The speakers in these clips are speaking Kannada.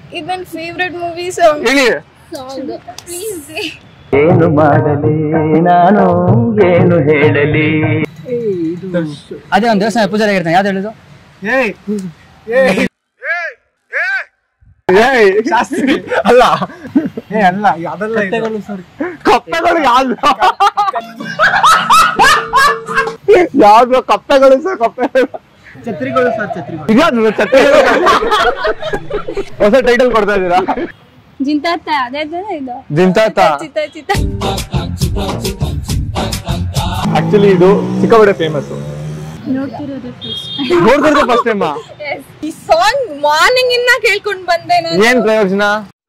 ಇದು ನನ್ನ ಫೇವ್ರೆಟ್ ಮೂವಿ ಸಾಂಗ್ ಹೇಳಿ ಸಾಂಗ್ ಪ್ಲೀಸ್ ಏನು ಮಾಡಲಿ ನಾನು ಏನು ಹೇಳಲಿ ಅದೇ ಒಂದು ದೇವಸ್ಥಾನ ಪೂಜಾರಿ ಆಗಿರ್ತಾನೆ ಯಾವ್ದು ಹೇಳಿದ್ರು ಏಯ್ ಶಾಸ್ತ್ರಿ ಅಲ್ಲ ಏ ಅಲ್ಲ ಅದೆಲ್ಲ ಕಪ್ಪೆಗಳು ಯಾವ್ದು ಯಾವ್ದು ಕಪ್ಪೆಗಳು ಸರ್ ಕಪ್ಪೆಗಳು ಛತ್ರಿಗಳು ಸರ್ ಛತ್ರಿಗಳು ಇದ್ಯಾವ್ದು ಛತ್ರಿಗಳು? ಹೊಸ ಟೈಟಲ್ ಕೊಡ್ತಾ ಇದ್ದೀರಾ ಜಿಂತಾತ ಅದೇ ತಾನೇ ಇದು ಜಿಂತಾತ ಚಿತ್ತ ಚಿತ್ತ ಆಕ್ಚುಲಿ ಇದು ಸಿಕ್ಕಾಪಟ್ಟೆ ಫೇಮಸ್ ನೋಡ್ತಿರೋದು first. ನೋಡ್ತಿರೋದು ಫಸ್ಟ್ ಟೈಮ್ ಈ ಸಾಂಗ್ ಮಾರ್ನಿಂಗ್ ಇಂದ ಕೇಳ್ಕೊಂಡ್ ಬಂದೆ ನಾನು ಏನ್ ಪ್ರಯೋಜನ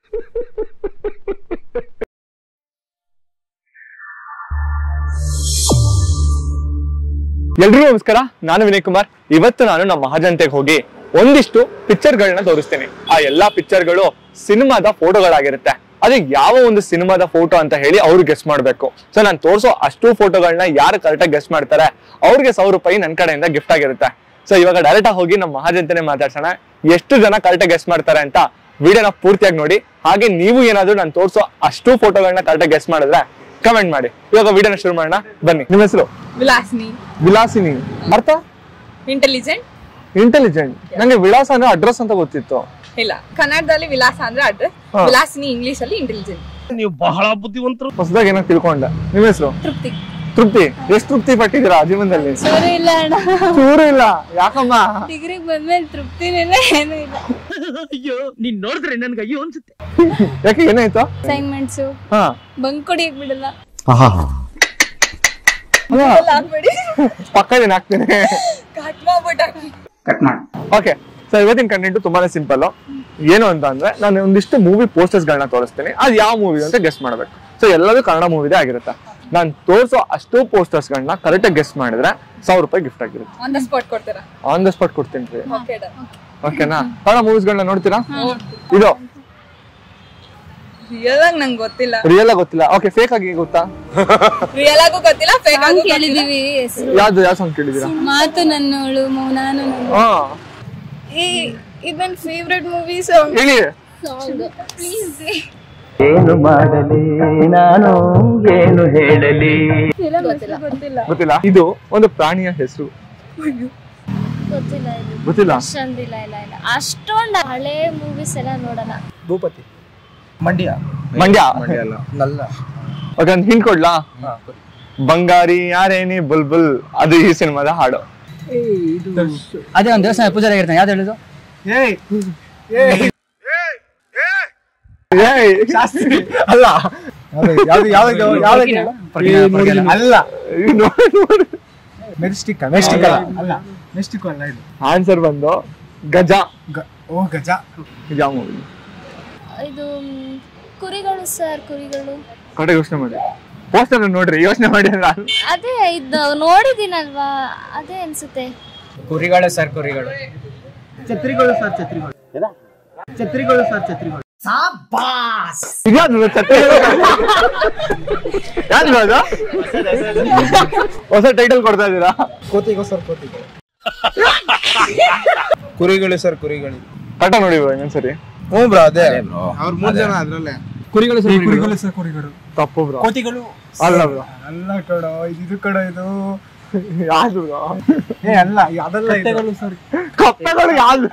ಎಲ್ರಿಗೂ ನಮಸ್ಕಾರ ನಾನು ವಿನಯ್ ಕುಮಾರ್ ಇವತ್ತು ನಾನು ನಮ್ಮ ಮಹಾಜನತೆಗೆ ಹೋಗಿ ಒಂದಿಷ್ಟು ಪಿಕ್ಚರ್ಗಳನ್ನ ತೋರಿಸ್ತೀನಿ ಆ ಎಲ್ಲಾ ಪಿಕ್ಚರ್ಗಳು ಸಿನಿಮಾದ ಫೋಟೋಗಳಾಗಿರುತ್ತೆ ಅದು ಯಾವ ಒಂದು ಸಿನಿಮಾದ ಫೋಟೋ ಅಂತ ಹೇಳಿ ಅವ್ರು ಗೆಸ್ ಮಾಡ್ಬೇಕು ಸೊ ನಾನು ತೋರಿಸೋ ಅಷ್ಟು ಫೋಟೋಗಳನ್ನ ಯಾರು ಕರೆಕ್ಟಾಗಿ ಗೆಸ್ ಮಾಡ್ತಾರೆ ಅವ್ರಿಗೆ ಸಾವಿರ ರೂಪಾಯಿ ನನ್ನ ಕಡೆಯಿಂದ ಗಿಫ್ಟ್ ಆಗಿರುತ್ತೆ ಸೊ ಇವಾಗ ಡೈರೆಕ್ಟ್ ಆಗಿ ಹೋಗಿ ನಮ್ಮ ಮಹಾಜನತೆನೆ ಮಾತಾಡ್ಸೋಣ ಎಷ್ಟು ಜನ ಕರೆಕ್ಟಾಗಿ ಗೆಸ್ ಮಾಡ್ತಾರೆ ಅಂತ ವಿಡಿಯೋನ ಪೂರ್ತಿಯಾಗಿ ನೋಡಿ ಹಾಗೆ ನೀವು ಏನಾದ್ರು ನಾನು ತೋರಿಸೋ ಅಷ್ಟು ಫೋಟೋಗಳನ್ನ ಕರೆಕ್ಟಾಗಿ ಗೆಸ್ ಮಾಡಿದ್ರೆ ಕಮೆಂಟ್ ಮಾಡಿ ಇವಾಗ ವಿಡಿಯೋನ ಶುರು ಮಾಡೋಣ ಬನ್ನಿ ನಿಮ್ಮ ಹೆಸರು ವಿಲಾಸ್ನಿ ವಿಲಾಸಿನಿ ಅರ್ಥ ಇಂಟೆಲಿಜೆಂಟ್ ಇಂಟೆಲಿಜೆಂಟ್ ನಂಗೆ ವಿಳಾಸ ಅಂದ್ರೆ ಅಡ್ರೆಸ್ ಅಂತ ಗೊತ್ತಿತ್ತು ಇಲ್ಲ ಕನ್ನಡದಲ್ಲಿ ವಿಲಾಸ ಅಂದ್ರೆ ಅಡ್ರೆಸ್ ಹಾ. ವಿಲಾಸಿನಿ ಇಂಗ್ಲಿಷ್ ಅಲ್ಲಿ ಇಂಟೆಲಿಜೆಂಟ್ ಹೊಸದಾಗಿ ಏನೋ ತಿಳ್ಕೊಂಡೆ ನಿಮ್ಮ ಹೆಸರು ತೃಪ್ತಿ ತೃಪ್ತಿ ಎಷ್ಟು ತೃಪ್ತಿ ಪಟ್ಟಿದ್ದೀರಾ ಜೀವನದಲ್ಲಿ ಸರಿ ಇಲ್ಲ ಅಣ್ಣ ಚೂರು ಇಲ್ಲ ಯಾಕಮ್ಮ ಡಿಗ್ರಿಗೆ ಬಂದ್ಮೇಲೆ ತೃಪ್ತಿನೇ ಏನು ಇಲ್ಲ ಯಾಕೆ ಏನಾಯ್ತು ಅಸೈನ್ಮೆಂಟ್ಸ್ ಹಾ ಬಂಕ್ ಕೊಡಿಯಕ್ ಬಿಡಲ್ಲ ಅಲ್ಲ, ಎಲ್ಲ ಆಗ್ಬೇಡಿ ಪಕ್ಕ ಏನ್ ಹಾಕ್ತೀನಿ ಕಟ್ ಮಾಡ್ಬಿಟ್ಟಾಕಿ ಕಟ್ ಮಾಡಿ ಓಕೆ ಸೊ ಇವತ್ತಿನ ಕಂಟೆಂಟ್ ತುಂಬಾನೇ ಸಿಂಪಲ್ ಏನು ಅಂತ ಅಂದ್ರೆ ನಾನು ಒಂದಿಷ್ಟು ಮೂವಿ ಪೋಸ್ಟರ್ಸ್ ಗಳನ್ನ ತೋರಿಸ್ತೀನಿ ಅದು ಯಾವ ಮೂವಿ ಅಂತ ಗೆಸ್ ಮಾಡ್ಬೇಕು ಸೊ ಎಲ್ಲದೂ ಕನ್ನಡ ಮೂವಿದೇ ಆಗಿರುತ್ತೆ ನಾನು ತೋರಿಸೋ ಅಷ್ಟು ಪೋಸ್ಟರ್ಸ್ ಗಳನ್ನ ಕರೆಕ್ಟಾಗಿ ಗೆಸ್ ಮಾಡಿದ್ರೆ ಸಾವಿರ ರೂಪಾಯಿ ಗಿಫ್ಟ್ ಆಗಿರುತ್ತೆ ಆನ್ ದ ಸ್ಪಾಟ್ ಕೊಡ್ತೀರಾ ಆನ್ ದ ಸ್ಪಾಟ್ ಕೊಡ್ತೀನಿ ರೀ ಓಕೆ ಓಕೆನಾ ಕನ್ನಡ ಮೂವೀಸ್ಗಳನ್ನ ನೋಡ್ತೀರಾ ಇದು ರಿಯಲ್ ಆಗಿ ನಂಗೆ ಗೊತ್ತಿಲ್ಲ ರಿಯಲ್ ಆಗಿ ಗೊತ್ತಿಲ್ಲ ಓಕೆ ಫೇಕ್ ಆಗಿ ಗೊತ್ತಾ ರಿಯಲ್ ಆಗು ಗೊತ್ತಿಲ್ಲ ಫೇಕ್ ಆಗು ಕೇಳಿದೀವಿ ಯಾವ್ದು ಯಾವ ಸಾಂಗ್ ಕೇಳಿದೀರಾ ಮಾತು ನನ್ನೋಳು ಮೌನಾನು ನನ್ನ ಹಾ ಈ ಇದು ನನ್ನ ಫೇವ್ರೆಟ್ ಮೂವಿ ಸಾಂಗ್ ಹೇಳಿ ಸಾಂಗ್ ಪ್ಲೀಸ್ ಏನು ಮಾಡಲಿ ನಾನು ಏನು ಹೇಳಲಿ ಗೊತ್ತಿಲ್ಲ ಗೊತ್ತಿಲ್ಲ ಇದು ಒಂದು ಪ್ರಾಣಿಯ ಹೆಸರು ಗೊತ್ತಿಲ್ಲ ಇದು ಗೊತ್ತಿಲ್ಲ ಅಷ್ಟೊಂದಿಲ್ಲ ಇಲ್ಲ ಇಲ್ಲ ಅಷ್ಟೊಂದು ಹಳೆ ಮೂವೀಸ್ ಎಲ್ಲ ನೋಡಲ್ಲ ಭೂಪತಿ ಮಂಡ್ಯ ಮಂಡ್ಯ ನಲ್ಲ ಓಕೆ ಒಂದು ಹಿಂಟ್ ಕೊಡ್ಲಾ ಬಂಗಾರಿ ಯಾರೇನಿ ಬುಲ್ಬುಲ್ ಅದು ಈ ಸಿನಿಮಾದ ಹಾಡು ಅದೇ ಒಂದು ದೇವಸ್ಥಾನ ಪೂಜಾರಿ ಆಗಿರ್ತಾನೆ ಯಾವ್ದು ಹೇಳಿದ್ರು ಏಯ್ ಏಯ್ ಏಯ್ ಶಾಸ್ತ್ರಿ ಅಲ್ಲ ಯಾವ್ದು ಯಾವ್ದು ಯಾವ್ದು ಅಲ್ಲ ಇದು ನೋಡಿ, ನೋಡಿ. ಮೆಜೆಸ್ಟಿಕ್ ಮೆಜೆಸ್ಟಿಕ್ ಅಲ್ಲ ಅಲ್ಲ ಮೆಜೆಸ್ಟಿಕ್ ಅಲ್ಲ ಇದು ಆನ್ಸರ್ ಬಂದು ಗಜ ಗ- ಓ ಗಜ ಇದು ಯಾವ ಮೂವಿ ಇದು ಮ್, ಕುರಿಗಳು ಸರ್ ಕುರಿಗಳು ಕಡೆ ಯೋಚನೆ ಮಾಡಿ ಪೋಸ್ಟರ್ ನೋಡ್ರಿ ಯೋಚನೆ ಮಾಡಿ ಅಲ್ಲ ಅದೇ ಇದು ನೋಡಿದ್ದೀನಲ್ವಾ ಅದೇ ಅನ್ಸುತ್ತೆ ಕುರಿಗಳು ಸರ್ ಕುರಿಗಳು ಛತ್ರಿಗಳು ಸರ್ ಛತ್ರಿಗಳು ಛತ್ರಿಗಳು ಸರ್ ಛತ್ರಿಗಳು ಇದ್ಯಾವ್ದು ಛತ್ರಿಗಳು? ಯಾವ್ದು ಅದು? ಹೊಸ ಟೈಟಲ್ ಕೊಡ್ತಾ ಇದ್ದೀರಾ ಕೋತಿಗೋ ಸರ್ ಕೋತಿಗಳು ಕುರಿಗಳು ಸರ್ ಕುರಿಗಳು ಕಟ ನೋಡಿ bro ಇನ್ನೊಂದ್ಸರಿ ಹ್ಞೂ ಬ್ರೋ ಅದೇ ಅವ್ರ ಮೂರ್ ಜನ ಅದ್ರಲ್ಲೇ ಕುರಿಗಳು ಕುರಿಗಳು ಸರ್ ಕುರಿಗಳು ತಪ್ಪು ಬ್ರೋ ಕೋತಿಗಳು ಅಲ್ಲ ಬ್ರೋ ಅಲ್ಲ ಕಡೋ ಇದು ಇದು ಕಡೋ ಇದು ಯಾವ್ದು ಬ್ರೋ ಏ ಅಲ್ಲ ಅದೆಲ್ಲ ಕತ್ತೆಗಳು ಸರ್ ಕಪ್ಪೆಗಳು ಯಾವ್ದು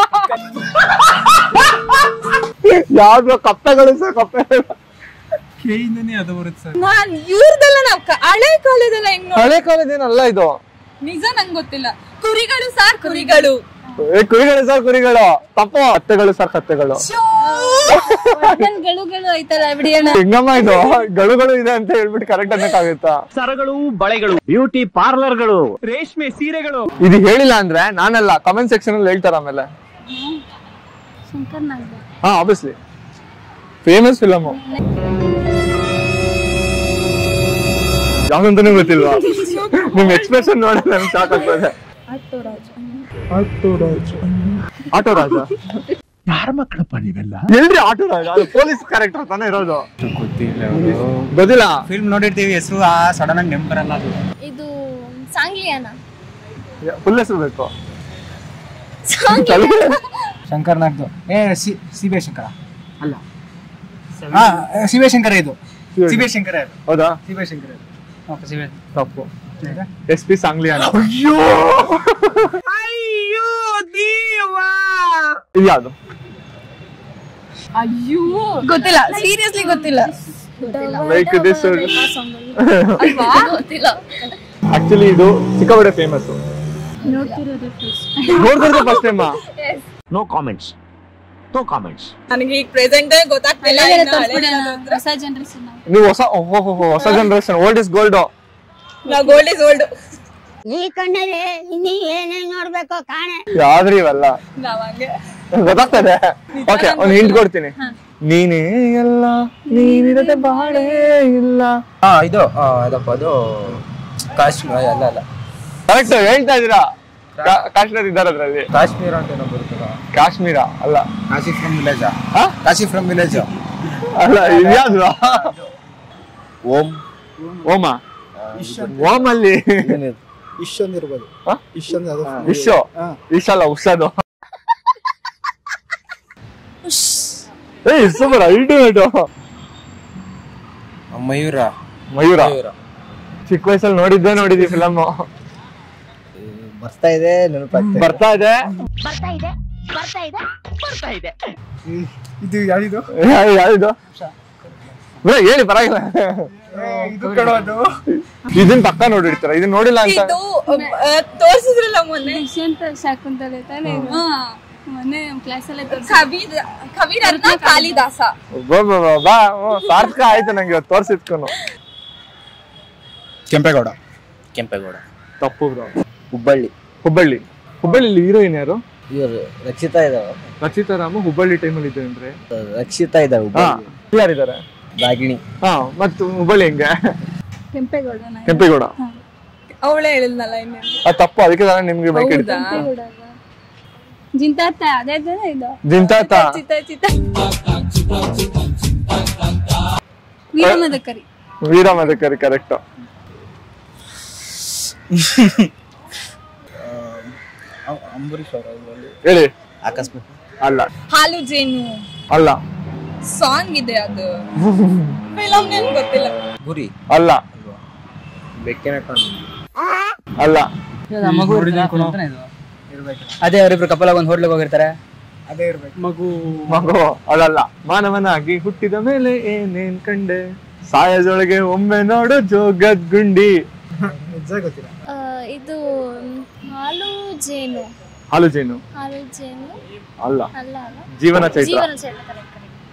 ಯಾವ್ದು ಕಪ್ಪೆಗಳು ಸರ್ ಕಪ್ಪೆಗಳು ಕೇಯಿಂದನೇ ಅದು ಬರುತ್ತೆ ಸರ್ ನಾನ್ ಇವ್ರದೆಲ್ಲ ನಾವ್ ಕ- ಹಳೆ ಕಾಲದೆಲ್ಲ ಹೆಂಗ್ ನೋಡ್ ಹಳೆ ಕಾಲದೇನಲ್ಲ ಇದು ನಿಜ ನಂಗೆ ಗೊತ್ತಿಲ್ಲ ಕುರಿಗಳು ಸಾರ್ ಕುರಿಗಳು ಏ ಕುರಿಗಳು ಸರ್ ಕುರಿಗಳು ತಪ್ಪು ಕತ್ತೆಗಳು ಸರ್ ಕತ್ತೆಗಳು ನನ್ ಗಳು ಐತಲ್ಲ ಬಿಡಿ ಅಣ್ಣ ಹೆಂಗಮ್ಮ ಇದು ಗಳುಗಳು ಇದೆ ಅಂತ ಹೇಳ್ಬಿಟ್ಟು ಕರೆಕ್ಟ್ ಅನ್ನಕ್ಕಾಗುತ್ತಾ ಸರಗಳು ಬಳೆಗಳು ಬ್ಯೂಟಿ ಪಾರ್ಲರ್ಗಳು ರೇಷ್ಮೆ ಸೀರೆಗಳು ಇದು ಹೇಳಿಲ್ಲ ಅಂದ್ರೆ ನಾನಲ್ಲ ಕಮೆಂಟ್ ಸೆಕ್ಷನ್ ಅಲ್ಲಿ ಹೇಳ್ತಾರ ಆಮೇಲೆ ಶಂಕರ್ ನಾಗ್ ಹಾ ಆಬ್ವಿಯಸ್ಲಿ ಫೇಮಸ್ ಫಿಲಮ್ ಯಾವ್ದಂತಾನೆ ಗೊತ್ತಿಲ್ವಾ ನಿಮ್ ಎಕ್ಸ್ಪ್ರೆಷನ್ ನೋಡಿ ನನ್ಗೆ ಶಾಕ್ ಆಗ್ತದೆ ಆಟೋ ರಾಜ ಯಾರ ಮಕ್ಕಳಪ್ಪ ನೀವೆಲ್ಲ ಎಲ್ರಿ ಆಟೋ ರಾಜ ಅದು ಪೊಲೀಸ್ ಕ್ಯಾರೆಕ್ಟರ್ ತಾನೇ ಇರೋದು ಗೊತ್ತಿಲ್ಲ ಫಿಲ್ಮ್ ನೋಡಿರ್ತೀವಿ ಹೆಸರು ಆ ಸಡನ್ ಆಗಿ ನೆನಪು ಬರಲ್ಲ ಅದು ಇದು ಸಾಂಗ್ಲಿಯಾನ ಫುಲ್ ಹೆಸರು ಬೇಕು Shankar ನಾಗ್ದು A C C B Shankara ಅಲ್ಲ ಹಾ ಸಿ ಬಿ ಶಂಕರ ಇದು ಸಿ ಬಿ ಶಂಕರ ಇದು ಹೌದಾ ಸಿ ಬಿ ಶಂಕರ ಇದು ಓಕೆ ಸಿವೆ ತಪ್ಪು ಎಸ್ ಪಿ ಸಾಂಗ್ಲಿ ಅಂತ ಇದು ಯಾವುದು ಅಯ್ಯೋ ಗೊತ್ತಿಲ್ಲ ಸೀರಿಯಸ್ಲಿ ಗೊತ್ತಿಲ್ಲ ಲೈಕ್ ದಿಸ್ ಅಲ್ವಾ ಗೊತ್ತಿಲ್ಲ ಆಕ್ಚುಲಿ ಇದು ಸಿಕ್ಕಾಪಟ್ಟೆ ಫೇಮಸ್ ನೋಡ್ತಿರೋದು first. ನೋಡ್ತಿರೋದು first time no comments no comments ನನಗೆ ಈಗ ಪ್ರೆಸೆಂಟ್ ಗೊತ್ತಾಗ್ತಿಲ್ಲ ಹಳೆದೆಲ್ಲ ಇನ್ನು ತೋರ್ಸ್ಬಿಡಿ ಹಳೆದೆಲ್ಲ ಅಣ್ಣ. ಗೊತ್ತಿಲ್ಲ. ಹೊಸ ಜನರೇಷನ್ ನೀವು ಹೊಸ ಓಹೋ ಹೊಸ ಜನರೇಷನ್ ಓಲ್ಡ್ ಇಸ್ ಗೋಲ್ಡ್ ನಾವು ಗೋಲ್ಡ್ ಇಸ್ ಓಲ್ಡ್ ಈ ಕಣ್ಣಲ್ಲಿ ಇನ್ನೀ ಏನೇನ್ ನೋಡ್ಬೇಕೋ ಕಾಣೆ ಯಾವ್ದ್ರಿ ಇವೆಲ್ಲ ನಾವ್ ಹಂಗೆ ಗೊತ್ತಾಗ್ತದೆ ಓಕೆ ಒಂದು ಹಿಂಟ್ ಕೊಡ್ತೀನಿ ನೀನೇ ಎಲ್ಲ ನೀನಿರದೆ ಬಾಳೇ ಇಲ್ಲ ಹಾ ಇದು ಆ, ಅದಪ್ಪ ಅದು ಕಾಶ್ಮೀರ ಅಲ್ಲ ಅಲ್ಲ ಕರೆಕ್ಟ್ ಹೇಳ್ತಾ ಇದೀರಾ ಕಾ- ಕಾಶ್ಮೀರ ಇದ್ದಾರೆ ಅದ್ರಲ್ಲಿ ಕಾಶ್ಮೀರ ಅಂತ ಏನೋ ಬರುತ್ತಲ್ಲ ಕಾಶ್ಮೀರ ಅಲ್ಲ ಕಾಶಿ ಫ್ರಮ್ ವಿಲೇಜ್ ಹಾ? ಕಾಶಿ ಫ್ರಮ್ ವಿಲೇಜ್ ಅಲ್ಲ ಇದ್ಯಾವ್ದು ಓಂ ಓಮ ಓಮ್ ಅಲ್ಲಿ ಇಷ್ಟೊಂದು ಇರ್ಬೋದು ಹಾ? ಇಷ್ಟೊಂದು ಅದು ವಿಶ್ವ ವಿಶ್ ಅಲ್ಲ ಉಷಾದು ಏಯ್ ಸೂಪರ್ ಅಲ್ಟಿಮೇಟ್ ಮಯೂರ ಮಯೂರ ಮಯೂರ ಚಿಕ್ಕ ವಯಸ್ಸಲ್ಲಿ ನೋಡಿದ್ದೆ ನೋಡಿದ್ವಿ ಫಿಲಮ್ ಬರ್ತಾ ಇದೆ ನೆನಪಾಗ್ತಾ ಬರ್ತಾ ಇದೆ ಇದು ಯಾವ್ದು ಯಾ- ಯಾವ್ದು ಬ್ರೋ, ಹೇಳಿ ಪರವಾಗಿಲ್ಲ ಇದು ಕಡೋದು ಇದನ್ ಪಕ್ಕ ನೋಡಿರ್ತಾರ ಇದನ್ನ ನೋಡಿಲ್ಲ ಅಂತ ಇದು ಆ, ತೋರ್ಸಿದ್ರಲ್ಲ ಮೊನ್ನೆ ದುಷ್ಯಂತ ಶಾಕುಂತಲೆ ತಾನೇ ಮೊನ್ನೆ ಕ್ಲಾಸಲ್ಲೇ ತೋರಿಸಿ ಕವಿ ಕವಿರತ್ನ ಕಾಳಿದಾಸ ಬಾ ಬಾ ಬಾ, ಬಾ ಹ್ಞೂ, ಸಾರ್ಥಕ ಆಯ್ತು ನಂಗೆ ಇವತ್ತು ತೋರ್ಸಿದ್ಕೂನು ಕೆಂಪೇಗೌಡ ಕೆಂಪೇಗೌಡ ತಪ್ಪು ಬ್ರೋ ಹುಬ್ಬಳ್ಳಿ ಹುಬ್ಬಳ್ಳಿ ಹುಬ್ಬಳ್ಳಿ ಹೀರೋಯಿನ್ ಯಾರು ಇವರು ರಕ್ಷಿತಾ ಇದಾವ ರಚಿತಾ ರಾಮ ಹುಬ್ಬಳ್ಳಿ ಟೈಮಲ್ಲಿ ಇದೆ ಅಂದ್ರೆ ರಕ್ಷಿತಾ ಇದಾವ ಹಾ ಯಾರಿದ್ದಾರೆ ರಾಗಿಣಿ ಹಾ ಮತ್ತು ಹುಬ್ಬಳ್ಳಿ ಹೆಂಗೆ ಕೆಂಪೇಗೌಡ ಕೆಂಪೇಗೌಡ ಅವಳೇ ಹೇಳಿದ್ನಲ್ಲ ಇನ್ನೇನು ಅದು ತಪ್ಪು ಅದಕ್ಕೆ ನಾನು ನಿಮ್ಗೆ ಬೈಕ್ ಹೌದಾ ಜಿಂತಾತ ಅದೇ ತಾನೇ ಇದು ಜಿಂತಾತ ಚಿತ್ತ ಚಿತ್ತ ವೀರಮದಕರಿ ವೀರ ಮದಕರಿ ಕರೆಕ್ಟ್ ಅಂಬರೀಶ್ ಅವರ ಇದರಲ್ಲಿ ಹೇಳಿ ಅಕಸ್ಮಾತ್ ಅಲ್ಲ ಹಾಲು ಜೇನು ಅಲ್ಲ ಸಾಂಗ್ ಇದೆ ಅದು ಫಿಲಮ್ ನೇಮ್ ಗೊತ್ತಿಲ್ಲ ಗುರಿ ಅಲ್ಲ ಬೆಕ್ಕಿನ ಕಣ್ಣು ಅಲ್ಲ ಮಗು ಅಂತಾನೆ ಇದು ಅದೇ ಅವರಿಬ್ರು ಕಪಲ್ ಒಂದು ಹೋಟ್ಲಿಗೆ ಹೋಗಿರ್ತಾರೆ ಅದೇ ಇರ್ಬೇಕು ಮಗು ಮಗು ಅದಲ್ಲ ಮಾನವನಾಗಿ ಹುಟ್ಟಿದ ಮೇಲೆ ಏನೇನ್ ಕಂಡೆ ಸಾಯದೊಳಗೆ ಒಮ್ಮೆ ನೋಡು ಜೋಗದ್ ಗುಂಡಿ ನಿಜ ಗೊತ್ತಿಲ್ಲ ಆ, ಇದು ಮ್, ಹಾಲು ಜೇನು ಹಾಲು ಜೇನು ಹಾಲು ಜೇನು ಅಲ್ಲ ಅಲ್ಲ ಅಲ್ಲ ಜೀವನ ಚೈತ್ರ ಜೀವನ ಚೈತ್ರ ಕರೆಕ್ಟ್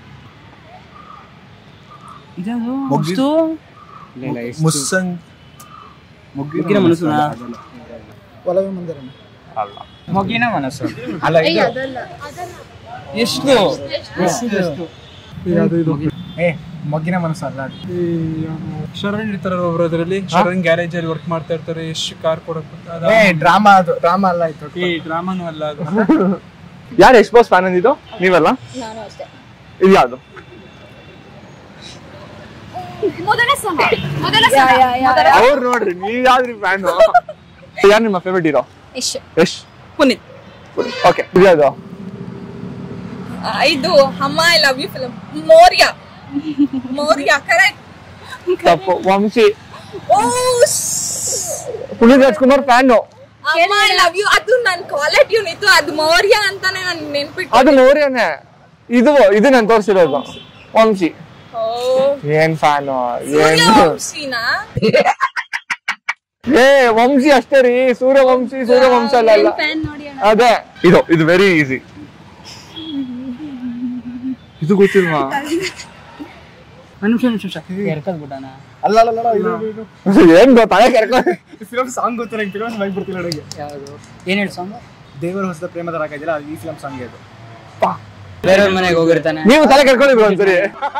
ಕರೆಕ್ಟ್ ಇದ್ಯಾವುದು ಮುಗ್ದು- ಅಷ್ಟು ಮುಸ್ಸಂಗ್ ಮುಗ್ಗಿನ ಮನಸ್ಸು ಒಲವೇ ಮಂದಿರನ ಅಲ್ಲ ಮೊಗ್ಗಿನ ಮನಸ್ಸು ಅಲ್ಲ ಏಯ್, ಇದು ಅದಲ್ಲ ಎಷ್ಟು ಎಷ್ಟು ಏ ಮಗ್ಗಿನ ಮನಸ್ಸು ಅಲ್ಲ ಅದು ಶರಣ್ ಇರ್ತಾರಲ್ಲ ಒಬ್ರು ಅದರಲ್ಲಿ ಶರಣ್ ಗ್ಯಾರೇಜ್ ಅಲ್ಲಿ ವರ್ಕ್ ಮಾಡ್ತಾ ಇರ್ತಾರೆ ಎಷ್ಟು ಕಾರ್ ಕೊಡಕ್ ಅದ ಏ ಡ್ರಾಮಾ ಅದು ಡ್ರಾಮಾ ಅಲ್ಲ ಆಯ್ತು ಈ ಡ್ರಾಮಾನು ಅಲ್ಲ ಅದು ಯಾರು ಎಷ್ಟು ಬಾಸ್ ಫ್ಯಾನ್ ಅಂದಿದ್ದು ನೀವಲ್ಲ ನಾನು ಅಷ್ಟೇ ಇದು ಯಾವ್ದು ಮೊದಲ ಸಲ ಮೊದಲ ಸಲ ಮೊದಲ ಅವ್ರು ನೋಡ್ರಿ ನೀವ್ ಯಾವ್ದ್ರಿ ಫ್ಯಾನ್ ಯಾರು ನಿಮ್ಮ favourite hero Yash Yash Puneeth okay ಇದು ಯಾವ್ದು ಆ, ಇದು Amma I love you film Maurya Maurya correct ತಪ್ಪು ವಂಶಿ ಓ Puneeth Rajkumar fan Amma I love you ಅದು ನನ್ ಕಾಲೇಜ್ ಟ್ಯೂನ್ ಇತ್ತು ಅದು ಮೌರ್ಯ ಅಂತಾನೆ ನನ್ ನೆನ್ಪಿಟ್ಟು ಅದು ಮೌರ್ಯನೇ ಇದು ಇದು ನಾನು ತೋರಿಸಿರೋದು ವಂಶಿ ಓ ಏನ್ ಫ್ಯಾನ್ ಏನ್ ಸೂರ್ಯವಂಶಿನಾ ಏ ವಂಶಿ ಅಷ್ಟೇ ರೀ ಸೂರ್ಯವಂಶಿ ಸೂರ್ಯವಂಶ ಅಲ್ಲ ಅಲ್ಲ ಫ್ಯಾನ್ ನೋಡಿ ಅಣ್ಣ ಅದೇ ಇದು ಇದು ವೆರಿ ಈಸಿ ಇದು ಗೊತ್ತಿಲ್ವಾ ಒಂದು ನಿಮಿಷ ನಿಮಿಷ ನಿಮಿಷ ಎರ್ಕದ್ ಬಿಟ್ಟಾನ ಅಲ್ಲ ಅಲ್ಲ ಅಲ್ಲ ಇದು ಇದು, ಇದು ಏನ್ ಗೊತ್ತಾ ಕರ್ಕೊಂಡು ಫಿಲಮ್ ಸಾಂಗ್ ಗೊತ್ತಿಲ್ಲ ನಂಗೆ ಫಿಲಮ್ ನಂಗೆ ಬರ್ತಿಲ್ಲ ನನಗೆ ಯಾವುದು ಏನ್ ಹೇಳಿ ಸಾಂಗ್ ದೇವರ ಹೊಸದ ಪ್ರೇಮದ ರಾಗ ಇದೆಯಲ್ಲ ಅದು ಈ ಫಿಲಮ್ ಸಾಂಗ್ ಅದು ಬೇರೆಯವ್ರ ಮನೆಗೆ ಹೋಗಿರ್ತಾನೆ ನೀವು ತಲೆ ಕರ್ಕೊಂಡಿದ್ರು ಒಂದ್ಸರಿ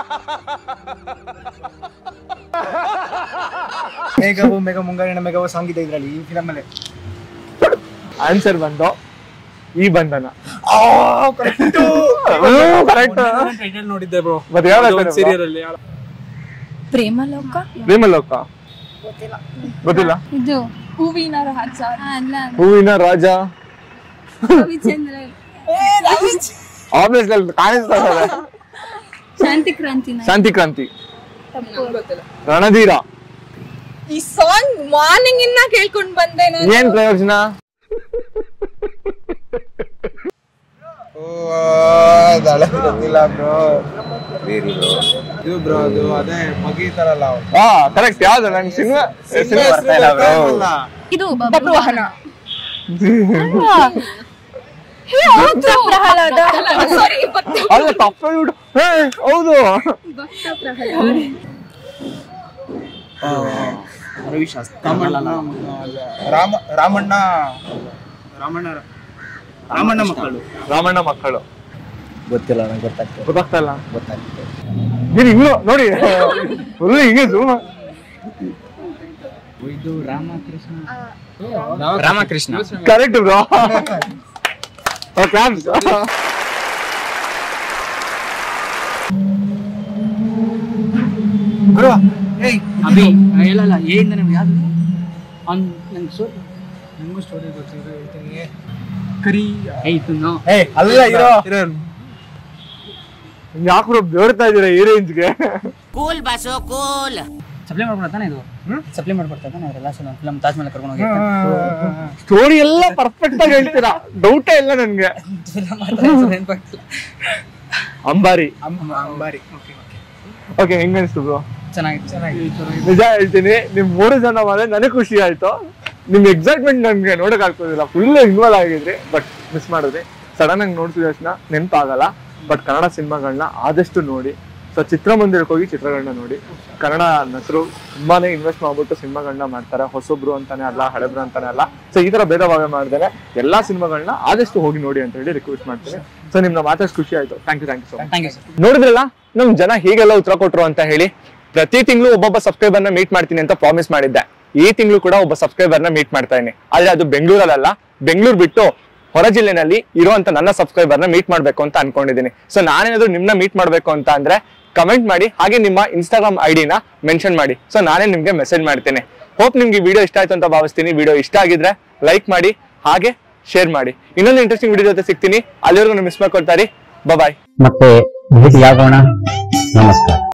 ಮೇಘವು ಮೇಘ ಮುಂಗಾರಿನ ಮೇಘವು ಸಾಂಗ್ ಇದೆ ಇದರಲ್ಲಿ ಈ ಫಿಲಮ್ ಅಲ್ಲಿ ಆನ್ಸರ್ ಬಂದು ಈ ಬಂಧನ ಕರೆಕ್ಟ್ ಟೈಟಲ್ ನೋಡಿದ್ದೆ ಬ್ರೋ ಮತ್ತೆ ಯಾವ ಸೀರಿಯಲ್ ಅಲ್ಲಿ ಪ್ರೇಮ ಲೋಕ ಪ್ರೇಮಲೋಕ ಗೊತ್ತಿಲ್ಲ ಇದು ಹೂವಿನ ರಾಜ ಅಲ್ಲ ಹೂವಿನ ರಾಜ ರವಿಚಂದ್ರ ಆಬ್ವಿಯಸ್ ಕಾಣಿಸ್ತಾ ಇದೆ ಶಾಂತಿ ಕ್ರಾಂತಿನ ಶಾಂತಿ ಕ್ರಾಂತಿ ನಂಗ್ ಗೊತ್ತಿಲ್ಲ ರಣಧೀರ ಈ ಸಾಂಗ್ ಮಾರ್ನಿಂಗ್ ಇಂದ ಕೇಳ್ಕೊಂಡ್ ಬಂದೆ ನಾನು ಏನ್ ಪ್ರಯೋಜನ ಗೊತ್ತಿಲ್ಲ ಬ್ರೋ ಇದು ಬ್ರೋ ಅದು ಅದೇ ಮಗೀತಾರಲ್ಲ ಅವ್ರು. ಹಾ ಕರೆಕ್ಟ್ ಯಾವ್ದು ನಂಗೆ ಸಿನಿಮಾ ಸಿನಿಮಾ ಬರ್ತಾ ಇಲ್ಲ bro. ಇದು ಬಬ್ರು ವಾಹನ ಪ್ರಹ್ಲಾದ ಸಾರಿ ಅಲ್ಲ ತಪ್ಪ ಹೇಳ್ಬಿಟ್ಟು ಹೇ ಹೌದು ರಾಮಣ್ಣ ಅಲ್ಲ, ರಾಮ ರಾಮಣ್ಣ ರಾಮಣ್ಣ ರಾಮಣ್ಣ ಮಕ್ಕಳು ರಾಮಣ್ಣ ಮಕ್ಕಳು ಗೊತ್ತಿಲ್ಲ ನಂಗೆ ಗೊತ್ತಾಗ್ತದೆ ಗೊತ್ತಾಗ್ತಾ ಇಲ್ಲ ಗೊತ್ತಾಗ್ತದೆ ನೀನ್ ಇನ್ನು ನೋಡಿ ಫುಲ್ ಹಿಂಗೆ zoom. ಇದು Ramakrishna Ramakrishna correct bro claps ಗುರು ಏಯ್ ಅಭಿ ಇಲ್ಲ ಇಲ್ಲ ಏಯಿಂದ ನಮ್ಗೆ ಯಾವ್ದು ಅವ್ನ್ ನಂಗೆ ಸೋ ನಂಗೂ ಸ್ಟೋರಿ ಗೊತ್ತಿದೆ ಹೇಳ್ತೀನಿ ಕರಿ ಆಯ್ತು ನೋ ಏಯ್ ಅಲ್ಲ ಇರೋ ಯಾಕೆ ಬ್ರೋ ಬೇಡ್ತಾ ಇದೀರಾ ಈ ರೇಂಜ್ಗೆ ಸಪ್ಲೈ ಮಾಡ್ಕೊಡ ತಾನೆ ಇದು ಸಪ್ಲೈ ಮಾಡ್ಕೊಡ್ತಾ ತಾನೆ ಅವರೆಲ್ಲ ಸಲ ಫಿಲಮ್ ತಾಜ್ ಮೇಲೆ ಕರ್ಕೊಂಡು ಹೋಗಿ ಸ್ಟೋರಿ ಎಲ್ಲ ಪರ್ಫೆಕ್ಟ್ ಆಗಿ ಹೇಳ್ತೀರಾ ಡೌಟೇ ಇಲ್ಲ ನನ್ಗೆ ಅಂಬಾರಿ ಅಂಬಾರಿ ಓಕೆ ಓಕೆ ಹೆಂಗ ಅನಿಸ್ತು ಬ್ರೋ ಚೆನ್ನಾಗಿತ್ತು ಚೆನ್ನಾಗಿ ನಿಜ ಹೇಳ್ತೀನಿ ನಿಮ್ ಮೂರು ಜನ ಮಾಡಿದ್ರೆ ನನಗೆ ಖುಷಿ ಆಯ್ತು ನಿಮ್ ಎಕ್ಸೈಟ್ಮೆಂಟ್ ನನ್ಗೆ ನೋಡಕ್ ಆಗ್ತದಿಲ್ಲ ಫುಲ್ ಇನ್ವಾಲ್ವ್ ಆಗಿದ್ರಿ ಬಟ್ ಮಿಸ್ ಮಾಡಿದ್ರಿ ಸಡನ್ ಆಗಿ ನೋಡ್ತಿದ ತಕ್ಷಣ ನೆನಪಾಗಲ್ಲ ಬಟ್ ಕನ್ನಡ ಸಿನಿಮಾಗಳನ್ನ ಆದಷ್ಟು ನೋಡಿ ಸೊ ಚಿತ್ರಮಂದಿರಕ್ಕೆ ಹೋಗಿ ಚಿತ್ರಗಳನ್ನ ನೋಡಿ ಕನ್ನಡ ನಟರು ತುಂಬಾನೇ ಇನ್ವೆಸ್ಟ್ ಮಾಡ್ಬಿಟ್ಟು ಸಿನಿಮಾಗಳನ್ನ ಮಾಡ್ತಾರೆ ಹೊಸಬ್ರು ಅಂತಾನೆ ಅಲ್ಲ ಹಳೆಬ್ರು ಅಂತಾನೆ ಅಲ್ಲ ಸೊ ಈ ತರ ಭೇದ ಭಾವ ಮಾಡ್ದೇನೆ ಎಲ್ಲಾ ಸಿನಿಮಾಗಳನ್ನ ಆದಷ್ಟು ಹೋಗಿ ನೋಡಿ ಅಂತ ಹೇಳಿ ರಿಕ್ವೆಸ್ಟ್ ಮಾಡ್ತೀನಿ ಸೊ ನಿಮ್ನ ಮಾತಾಡ್ಸಿ ಖುಷಿ ಆಯ್ತು thank you thank you so much thank you sir ನೋಡಿದ್ರಲ್ಲ ನಮ್ ಜನ ಹೀಗೆಲ್ಲ ಉತ್ತರ ಕೊಟ್ರು ಅಂತ ಹೇಳಿ ಪ್ರತಿ ತಿಂಗಳು ಒಬ್ಬೊಬ್ಬ ಸಬ್ಸ್ಕ್ರೈಬರ್ ನ ಮೀಟ್ ಮಾಡ್ತೀನಿ ಅಂತ ಪ್ರಾಮಿಸ್ ಮಾಡಿದ್ದೆ ಈ ತಿಂಗಳು ಕೂಡ ಒಬ್ಬ ಸಬ್ಸ್ಕ್ರೈಬರ್ ನ ಮೀಟ್ ಮಾಡ್ತಾ ಇದೀನಿ ಆದ್ರೆ ಅದು ಬೆಂಗಳೂರಲ್ಲ ಬೆಂಗಳೂರು ಬಿಟ್ಟು ಹೊರ ಜಿಲ್ಲೆನಲ್ಲಿ ಇರುವಂತ ನನ್ನ ಸಬ್ಸ್ಕ್ರೈಬರ್ ನ ಮೀಟ್ ಮಾಡ್ಬೇಕು ಅಂತ ಅನ್ಕೊಂಡಿದ್ದೀನಿ ಸೊ ನಾನೇನಾದ್ರು ನಿಮ್ನ ಮೀಟ್ ಮಾಡ್ಬೇಕು ಅಂತ ಅಂದ್ರೆ ಕಮೆಂಟ್ ಮಾಡಿ ಹಾಗೆ ನಿಮ್ಮ ಇನ್ಸ್ಟಾಗ್ರಾಮ್ ಐಡಿನ ಮೆನ್ಷನ್ ಮಾಡಿ ಸೊ ನಾನೇ ನಿಮ್ಗೆ ಮೆಸೇಜ್ ಮಾಡ್ತೀನಿ ಹೋಪ್ ನಿಮ್ಗೆ ವಿಡಿಯೋ ಇಷ್ಟ ಆಯ್ತು ಅಂತ ಭಾವಿಸ್ತೀನಿ ವಿಡಿಯೋ ಇಷ್ಟ ಆಗಿದ್ರೆ ಲೈಕ್ ಮಾಡಿ ಹಾಗೆ ಶೇರ್ ಮಾಡಿ ಇನ್ನೊಂದು ಇಂಟ್ರೆಸ್ಟಿಂಗ್ ವಿಡಿಯೋ ಜೊತೆ ಸಿಗ್ತೀನಿ ಅಲ್ಲಿವರೆಗೂ ಮಿಸ್ ಮಾಡ್ಕೊಳ್ತಾರೆ ಬಾಯ್ ಮತ್ತೆ ಭೇಟಿಯಾಗೋಣ ನಮಸ್ಕಾರ